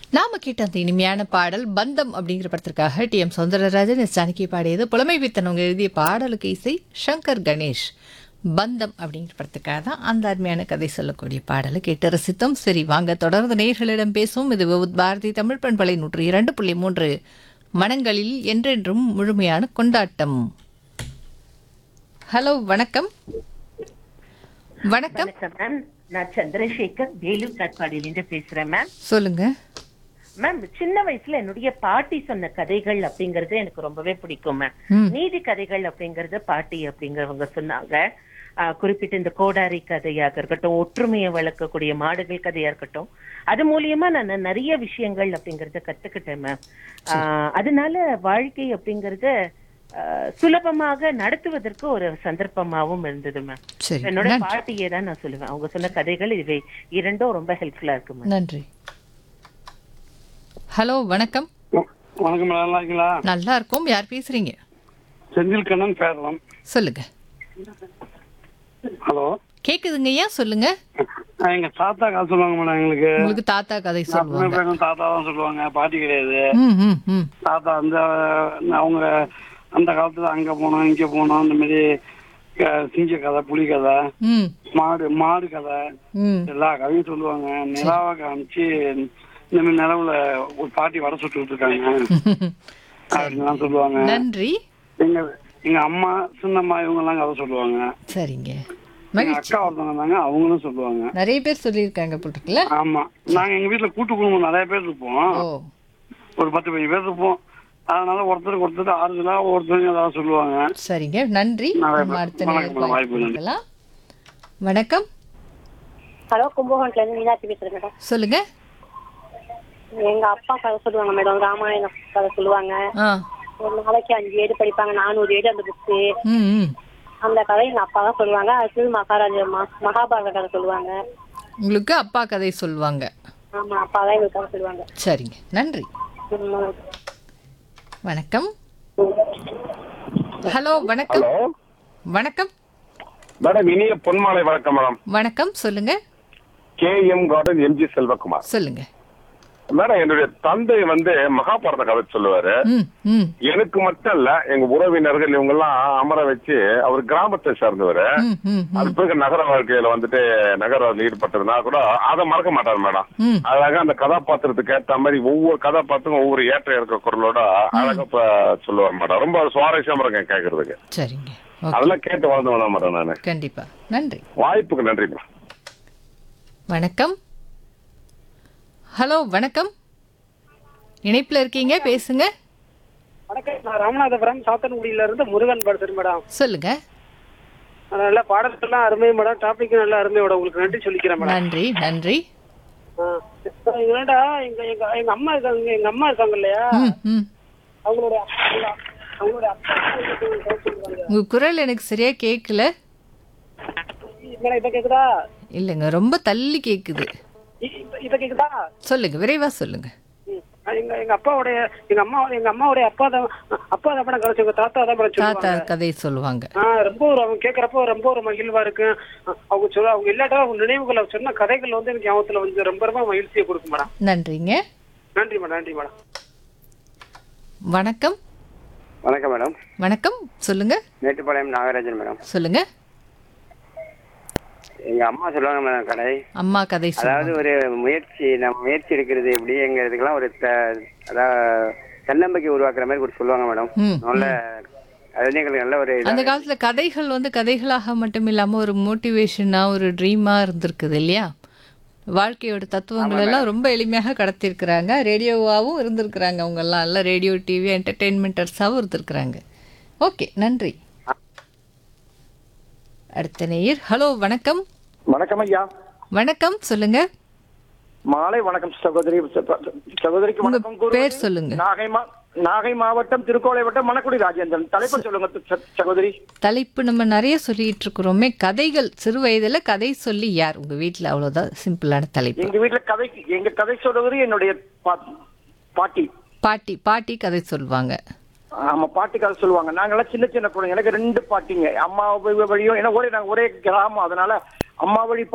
நாம கேட்ட அந்த இனிமையான பாடல் பந்தம் அப்படிங்கிற படத்திற்காக T M Soundararajan S Janaki பாடியது புலமை பித்தனவங்க எழுதிய பாடலுக்கு இசை சங்கர் கணேஷ் பந்தம் அப்படிங்கிற படத்துக்காக தான் அந்த அருமையான கதை சொல்லக்கூடிய பாடலை கேட்டு ரசித்தோம் சரி வாங்க தொடர்ந்து நேயர்களிடம் பேசுவோம் இது விவுத் பாரதி தமிழ் பண்பலை நூற்று இரண்டு புள்ளி மூன்று மனங்களில் என்றென்றும் முழுமையான கொண்டாட்டம் ஹலோ வணக்கம் வணக்கம் வணக்கம் மேம் நான் சந்திரசேகர் வேலூர் காட்பாடியிலிருந்து பேசுறேன் மேம் சொல்லுங்க மேம் சின்ன வயசுல என்னுடைய பாட்டி சொன்ன கதைகள் அப்படிங்கறது எனக்கு ரொம்பவே பிடிக்கும் மேம் ம். நீதி கதைகள் அப்படிங்கறது பாட்டி அப்படிங்கறவங்க சொன்னாங்க ஆஹ், குறிப்பிட்ட இந்த கோடாரி கதையாக இருக்கட்டும் ஒற்றுமையை வளர்க்கக்கூடிய மாடுகள் கதையா இருக்கட்டும் அது மூலியமா நான் நிறைய விஷயங்கள் அப்படிங்கறத கத்துக்கிட்டேன் மேம் ஆஹ், அதனால வாழ்க்கை அப்படிங்கறத ஆஹ், சுலபமாக நடத்துவதற்கு ஒரு சந்தர்ப்பமாவும் இருந்தது மேம் சரி என்னோட நன்றி பாட்டியே தான் நான் சொல்லுவேன் அவங்க சொன்ன கதைகள் இவை இரண்டும் ரொம்ப ஹெல்ப்ஃபுல்லா இருக்கு மேம் நன்றி ஹலோ வணக்கம் வணக்கம் மேடம் நல்லா இருக்கீங்களா நல்லா இருக்கோம் யார் பேசுறீங்க செந்தில் கண்ணன் பேரலாம் சொல்லுங்க ஹலோ கேக்குதுங்க ஏன் சொல்லுங்க ஆ, எங்க தாத்தா கதை சொல்லுவாங்க மேடம் எங்களுக்கு உங்களுக்கு தாத்தா கதை நான் சொல்லுவாங்க பேரும் தாத்தா தான் சொல்லுவாங்க பாட்டி கிடையாது ம் ம் ம் தாத்தா அந்த அவங்க அந்த காலத்துல அங்க போனோம் இங்க போனோம் இந்த மாதிரி க- சிங்க கதை புலி கதை ம் மாடு மாடு கதை ம் எல்லா கதையும் சொல்லுவாங்க நிலாவை காமிச்சு இந்த மாதிரி நிலவுல ஒரு பாட்டி வடை சுட்டு இருக்காங்க அப்படின்லாம் சொல்லுவாங்க நன்றி எங்க எங்க அம்மா சின்னம்மா இவங்க எல்லாம் கதை சொல்லுவாங்க சரிங்க எங்க மகிழ்ச்சி அக்கா ஒருத்தவங்க இருந்தாங்க அவங்களும் சொல்லுவாங்க நிறைய பேர் சொல்லியிருக்காங்க போட்டுருக்குல்ல ஆமா நாங்க எங்க வீட்டுல கூட்டு குடும்பம் நிறைய பேர் இருப்போம் ஓ ஒரு பத்து பதினஞ்சு பேர் இருப்போம் அதனால ஒருத்தருக்கு ஒருத்தர் ஆறுதலா ஒருத்தருக்கு ஏதாவது சொல்லுவாங்க சரிங்க நன்றி நிறைய நம்ம பேர். அடுத்த வணக்கம், நேயருக்கு வாய்ப்பு வாய்ப்பு நன்றி. கொடுக்கலாம். வணக்கம் ஹலோ கும்பகோணத்துல இருந்து மீனாட்சி பேசுறேன் மேடம் சொல்லுங்க எங்க அப்பா கதை சொல்லுவாங்க மேடம் ராமாயணம் கதை சொல்லுவாங்க ஆ ஒரு நாளைக்கு அஞ்சு ஏடு படிப்பாங்க நானூறு ஏடு அந்த புக்கு ம் ம் அந்த கதை எங்க அப்பா தான் சொல்லுவாங்க அடுத்தது மகாராஜா ம- மகாபாரத கதை சொல்லுவாங்க உங்களுக்கு அப்பா கதை சொல்லுவாங்க ஆமா அப்பா தான் எங்களுக்கு கதை சொல்லுவாங்க சரிங்க நன்றி ம். வணக்கம் ஹலோ வணக்கம் ஹலோ வணக்கம் மேடம் இனிய பொன்மாலை வணக்கம் மேடம் வணக்கம் சொல்லுங்க K M garden MG Selvakumar சொல்லுங்க மேடம் என்னுடைய தந்தை வந்து மகாபாரத கதை சொல்லுவாரு ம் ம் எனக்கு மட்டும் இல்ல எங்க உறவினர்கள் இவங்க எல்லாம் அமர வச்சு அவர் கிராமத்தை சார்ந்தவர் ம் ம் அது பிறகு நகர வாழ்க்கையில வந்துட்டு நகர ஈடுபட்டதுனா கூட அதை மறக்க மாட்டார் மேடம் ம் அழகா அந்த கதாபாத்திரத்துக்கு ஏத்த மாதிரி ஒவ்வொரு கதாபாத்திரம் ஒவ்வொரு ஏற்ற இருக்க குரலோட அழகா இப்ப சொல்லுவார் மேடம் ரொம்ப சுவாரஸ்யமா இருக்கேன் கேக்குறதுக்கு சரிங்க ஓகே அதெல்லாம் கேட்டு வளர்ந்து மேடம் நானு கண்டிப்பா நன்றி வாய்ப்புக்கு நன்றி மேடம் வணக்கம் ஹலோ வணக்கம் இணைப்புல இருக்கீங்க பேசுங்க வணக்கம் நான் ராமநாதபுரம் சாத்தன்குடியில இருந்து முருகன் பேசுறேன் மேடம் சொல்லுங்க நல்ல பாடத்தெல்லாம் அருமை மேடம் டாபிக் நல்ல அருமை மேடம் உங்களுக்கு நன்றி சொல்லிக்கிறேன் மேடம் நன்றி நன்றி ஆ. இப்ப என்னடா எங்க எங்க எங்க அம்மா இருக்காங்க எங்க அம்மா இருக்காங்க இல்லையா ம் ம் அவங்களுடைய அவங்க- அவங்களுடைய அப்பா வந்து கதை சொல்லுவாங்க. உங்க குரல் எனக்கு சரியா கேட்கல மேடம் இப்ப கேக்குதா இல்லைங்க ரொம்ப தள்ளி கேக்குது இ- இப்ப- இப்ப கேக்குதா சொல்லுங்க விரைவா சொல்லுங்க ம். எங்க எங்க அப்பாவுடைய எங்க அம்மா எங்க அம்மாவுடைய அப்பா தான் அப்பா தான் மேடம் கதை தாத்தா தான் மேடம் தாத்தா சொல்லுவாங்க கதை சொல்லுவாங்க ஆ ரொம்ப ஒரு அவங்க கேக்குறப்போ ரொம்ப ஒரு மகிழ்வா இருக்கு அவங்க சொல்ல அவங்க இல்லாட்டா அவங்க நினைவுகளை சொன்ன கதைகள் வந்து எனக்கு ஞாபகத்துல வந்து ரொம்ப ரொம்ப மகிழ்ச்சியை கொடுக்கும் மேடம் நன்றிங்க நன்றி மேடம் நன்றி மேடம் வணக்கம் வணக்கம் மேடம் வணக்கம் சொல்லுங்க மேட்டுப்பாளையம் நாகராஜன் மேடம் சொல்லுங்க எங்க அம்மா சொல்லுவாங்க மேடம் கடை அம்மா கதை அதாவது சொல்லுவாங்க ஒரு முயற்சி நம்ம முயற்சி எடுக்கிறது எப்படிங்கிறதுக்கெல்லாம் ஒரு த- அதாவது தன்னம்பிக்கை உருவாக்குற மாதிரி கூட சொல்லுவாங்க மேடம் ம், நல்ல அது வந்து எங்களுக்கு நல்ல ஒரு இதா- அந்த காலத்துல கதைகள் வந்து கதைகளாக மட்டும் இல்லாம ஒரு மோட்டிவேஷனா ஒரு ட்ரீமா இருந்திருக்குது இல்லையா வாழ்க்கையோட தத்துவங்கள் எல்லாம் ரொம்ப எளிமையாக கடத்திருக்கிறாங்க ரேடியோவாகவும் இருந்திருக்கிறாங்க அவங்க எல்லாம் எல்லாம் ரேடியோ டிவி என்டர்டெயின்மெண்டர்ஸாகவும் இருந்திருக்கிறாங்க ஓகே நன்றி அடுத்த நேயர் ஹலோ வணக்கம் வணக்கம் ஐயா வணக்கம் சொல்லுங்க மாலை வணக்கம் சகோதரி சகோதரிக்கு உங்க வணக்கம் கூறுவது பேர் சொல்லுங்க. நாகை மா நாகை மாவட்டம் திருக்கோளை வட்டம் மணக்குடி ராஜேந்திரன் தலைப்பு சொல்லுங்க ச- சகோதரி தலைப்பு நம்ம நிறைய சொல்லிட்டு இருக்கிறோமே கதைகள் சிறு வயதுல கதை சொல்லி யார் உங்க வீட்ல அவ்வளவுதான் சிம்பிளான தலைப்பு எங்க வீட்டுல கதை எங்க கதை சொல்லுவது என்னுடைய பா- பாட்டி பாட்டி பாட்டி கதை சொல்லுவாங்க ஆமா பாட்டி கதை சொல்லுவாங்க நாங்கெல்லாம் சின்ன சின்ன குழந்தைங்க எனக்கு ரெண்டு பாட்டிங்க அம்மா வழியும் ஏன்னா ஒரே நாங்க ஒரே கிராமம் அதனால அம்மா வழி